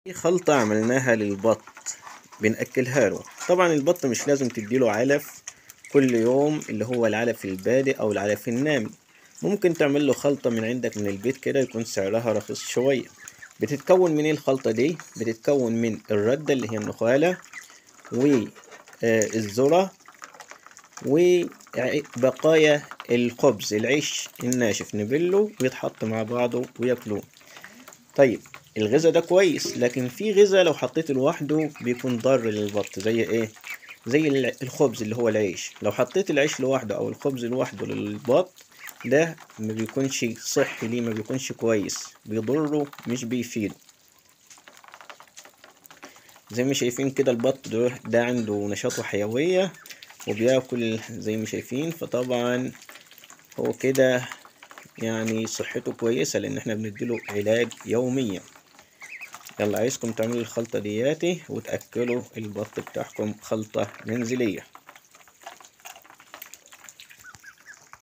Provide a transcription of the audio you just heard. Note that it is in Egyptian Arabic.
في خلطة عملناها للبط بنأكلها له طبعا البط مش لازم تديله علف كل يوم اللي هو العلف البادئ أو العلف النامي ممكن تعمل له خلطة من عندك من البيت كده يكون سعرها رخيص شوية بتتكون من ايه الخلطة دي بتتكون من الردة اللي هي النخالة والذرة وبقايا الخبز العيش الناشف نبله ويتحط مع بعضه وياكلوه طيب الغذاء ده كويس لكن في غذاء لو حطيته لوحده بيكون ضار للبط زي ايه زي الع- الخبز اللي هو العيش لو حطيت العيش لوحده او الخبز لوحده للبط ده ما بيكونش صحي ليه ما بيكونش كويس بيضره مش بيفيده زي ما شايفين كده البط ده, ده عنده نشاط وحيوية وبياكل زي ما شايفين فطبعا هو كده يعني صحته كويسة لأن احنا بنديله علاج يوميا يلا عايزكم تعملوا الخلطة دياتي وتأكلوا البط بتاعكم خلطة منزلية